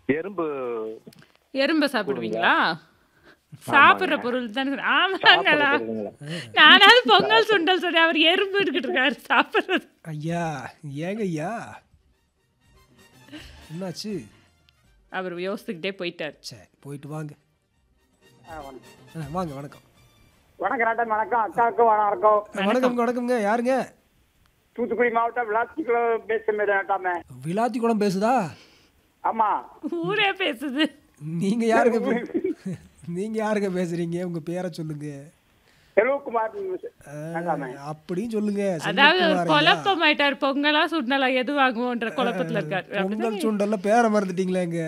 எறும்பு எறும்பை சாப்பிடுவீங்களா சாப்பிடுற பொருள் தானே சொன்னேன். ஆமாங்களா சாப்பிடுறதுங்களா? நானாவது பொங்கல் சுண்டல் சொல்லி அவர் எறும்பு எடுக்கிட்டு இருக்காரு சாப்பிடுறது ஐயா ஏங்க ஐயா என்னாச்சு அவர் யோசிச்சுக்கிட்டே போயிட்டார் சரி போயிட்டு வாங்க ஆ, வணக்கம். ஆ, வாங்க வணக்கம் வணக்கம் நாட்டம் வணக்கம் அக்காவுக்கும் வணக்கம் வணக்கம் வணக்கம்ங்க யாருங்க தூத்துக்குடி மாவட்டம் விளாத்திக்குள்ள பேசுறது நாட்டாம விளாத்தி குளம் பேசுதா ஆமா ஊரே பேசுது நீங்க யாருங்க பே- நீங்க யாருங்க பேசுறீங்க உங்க பேரை சொல்லுங்க செல்வகுமார் ஆ, நாட்டாம அப்படியும் சொல்லுங்க அதாவது ஒரு செல்வகுமார் ஐயா. குழப்பம் ஆயிட்டார் பொங்கலா சுண்டலா எது வாங்குவோன்ற குழப்பத்துல இருக்காரு பொங்கல் சுண்டல்ல பேரை மறந்துட்டீங்களேங்க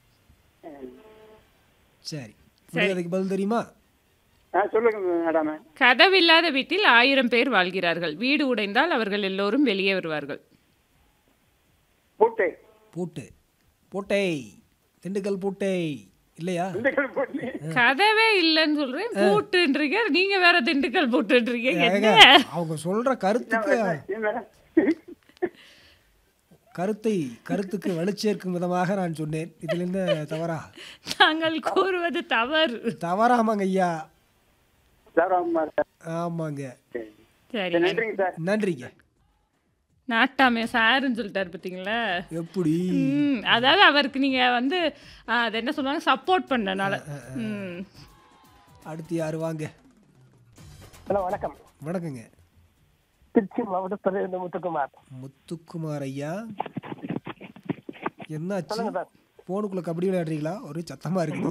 சரி உங்களுக்கு அதுக்கு பதில் தெரியுமா ஆ, சொல்லுங்க மேடாம கதவில்லாத வீட்டில் ஆயிரம் பேர் வாழ்கிறார்கள் வீடு உடைந்தால் அவர்கள் எல்லோரும் வெளியே வருவார்கள் பூட்டு பூட்டு பூட்டை திண்டுக்கல் பூட்டை இல்லையா திண்டுக்கல் பூட்டு கதவே இல்லைன்னு சொல்றேன் பூட்டுன்றீங்க நீங்க வேற திண்டுக்கல் பூட்டுன்றீங்க என்ன ஏங்க, அவங்க சொல்ற கருத்துக்கு ஏன் மேடம் கருத்தை கருத்துக்கு வலுச்சேர்க்கும் விதமாக நான் சொன்னேன் இதுல என்ன தவறா நாங்கள் கூறுவது தவறு தவறாமாங்க ஐயா சார் ஆமா சார் ஆமாங்க சரி. சரி நன்றிங்க சார் நன்றிங்க நாட்டாமே சாருன்னு சொல்லிட்டாரு பார்த்தீங்களா எப்படி ம் அதாவது அவருக்கு நீங்க வந்து ஆ, அது என்ன சொல்லுவாங்க சப்போர்ட் பண்ணனால ம் அடுத்து யாரு வாங்க ஹலோ வணக்கம் வணக்கங்க திருச்சி மாவட்டத்தில் இருந்து முத்துக்குமார் முத்துக்குமார் ஐயா என்னாச்சு சொல்லுங்க சார் போனுக்குள்ள கபடி விளையாடுறீங்களா ஒரு சத்தமா இருக்குது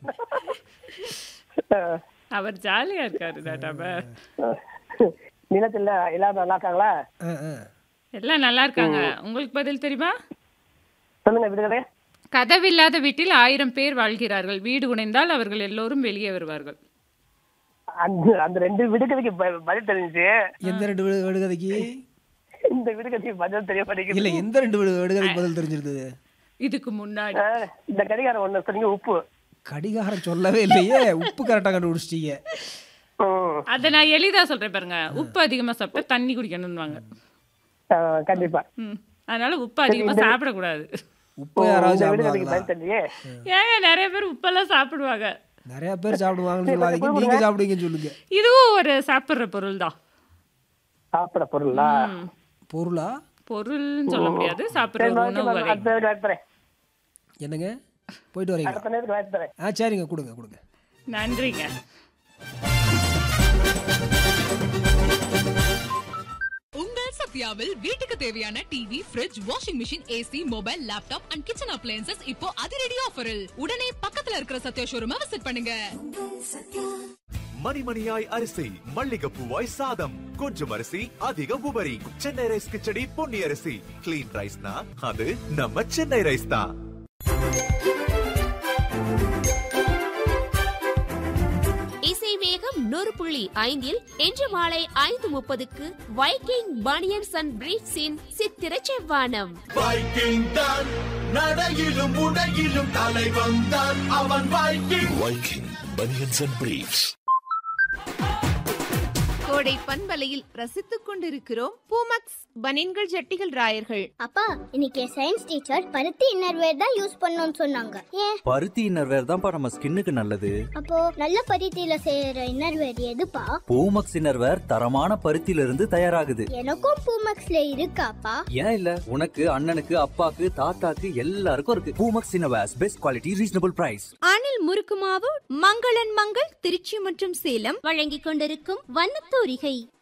அஹ், அவர் ஜாலியா இருக்காரு நாட்டாம நிலத்தில் எல்லாரும் நல்லா இருக்காங்களா ஆ, ஆ. எல்லாம் நல்லா இருக்காங்க உங்களுக்கு பதில் தெரியுமா சொல்லுங்க விடுதலை கதவில்லாத வீட்டில் ஆயிரம் பேர் வாழ்கிறார்கள் வீடு உடைந்தால் அவர்கள் எல்லோரும் வெளியே வருவார்கள் அந்த அந்த ரெண்டு விடுகதைக்கு ப- பதில் தெரிஞ்சு எந்த ரெண்டு விடு விடுகதைக்கு இந்த விடுகதைக்கு பதில் தெரிய இல்ல மாட்டேங்குது எந்த ரெண்டு விடு விடுகதைக்கு பதில் தெரிஞ்சிருந்தது இதுக்கு முன்னாடி அஹ், இந்த கடிகாரம் ஒண்ணு சொன்னீங்க உப்பு கடிகாரம் சொல்லவே இல்லையே உப்பு கரெக்டா கண்டுபிடிச்சிட்டீங்க ம், அதை நான் எளிதா சொல்றேன் பாருங்க உப்பு அதிகமா சாப்பிட்டா தண்ணி குடிக்கணும்னுவாங்க அஹ், கண்டிப்பா ம் அதனால உப்பு அதிகமா சாப்பிடக்கூடாது உப்பு யாராவது இந்த விடுகதைக்கு சாப்பிடுவாங்களா பதில் தெரியலையே ஏங்க நிறைய பேர் உப்பெல்லாம் சாப்பிடுவாங்க நிறைய பேர் சாப்பிடுவாங்கன்னு சொல்லாதீங்க நீங்க சாப்பிடுவீங்கன்னு சொல்லுங்க இதுவும் ஒரு சாப்பிடுற பொருள் தான் சாப்பிட பொருளா பொருளா பொருள்னு சொல்ல முடியாது சாப்பிடுற சரி, ஒரு ஓகே, உணவு நான் வகை அடுத்த நேரத்துக்கு வாய்ப்பு தரேன் என்னங்க போயிட்டு வரீங்களா அடுத்த நேரத்துக்கு வாய்ப்பு தரேன் ஆ சரிங்க கொடுங்க கொடுங்க நன்றிங்க உங்கள் சத்யாவில் வீட்டுக்கு தேவையான TV fridge washing machine AC mobile laptop and kitchen appliances இப்போ அதிரடி ஆஃபரில் உடனே பக்கத்துல இருக்கிற சத்யா ஷோரூமை விசிட் பண்ணுங்க மணிமணியாய் அரிசி மல்லிகைப்பூவாய் சாதம் கொஞ்சம் அரிசி அதிக உபரி சென்னை ரைஸ் கிச்சடி பொன்னி அரிசி கிளீன் ரைஸ்னா அது நம்ம சென்னை ரைஸ் தான் இசை வேகம் நூறு புள்ளி ஐந்தில் இன்று மாலை ஐந்து முப்பதுக்கு வைக்கிங் பனியன்ஸ் அண்ட் பிரீட்ஸின் சித்திர செவ்வானம் வைக்கிங் தான் நடையிலும் உடையிலும் தலை வந்தான் அவன் Viking Viking banians and briefs கோடை பண்பலையில் ரசித்துக் கொண்டிருக்கிறோம் பூமக்ஸ் பனின்கள் ஜட்டிகள் ராயர்கள் அப்பா இன்னைக்கு சயின்ஸ் டீச்சர் பருத்தி இன்னர்வேர் தான் யூஸ் பண்ணணும்னு சொன்னாங்க ஏன் பருத்தி இன்னர்வேர் தான்ப்பா நம்ம ஸ்கின்னுக்கு நல்லது அப்போ நல்ல பருத்தியில செய்யற இன்னர்வேர் எதுப்பா பூமக்ஸ் இன்னர்வேர் தரமான பருத்தியில இருந்து தயாராகுது எனக்கும் பூமக்ஸ்ல இருக்காப்பா ஏன் இல்ல உனக்கு அண்ணனுக்கு அப்பாக்கு தாத்தாக்கு எல்லாருக்கும் இருக்கு Poomex innerwears best quality reasonable price Anil முறுக்கு மாவு மங்களன் மங்கள் திருச்சி மற்றும் சேலம் வழங்கிக் கொண்டிருக்கும் வண்ணத்தூரிகை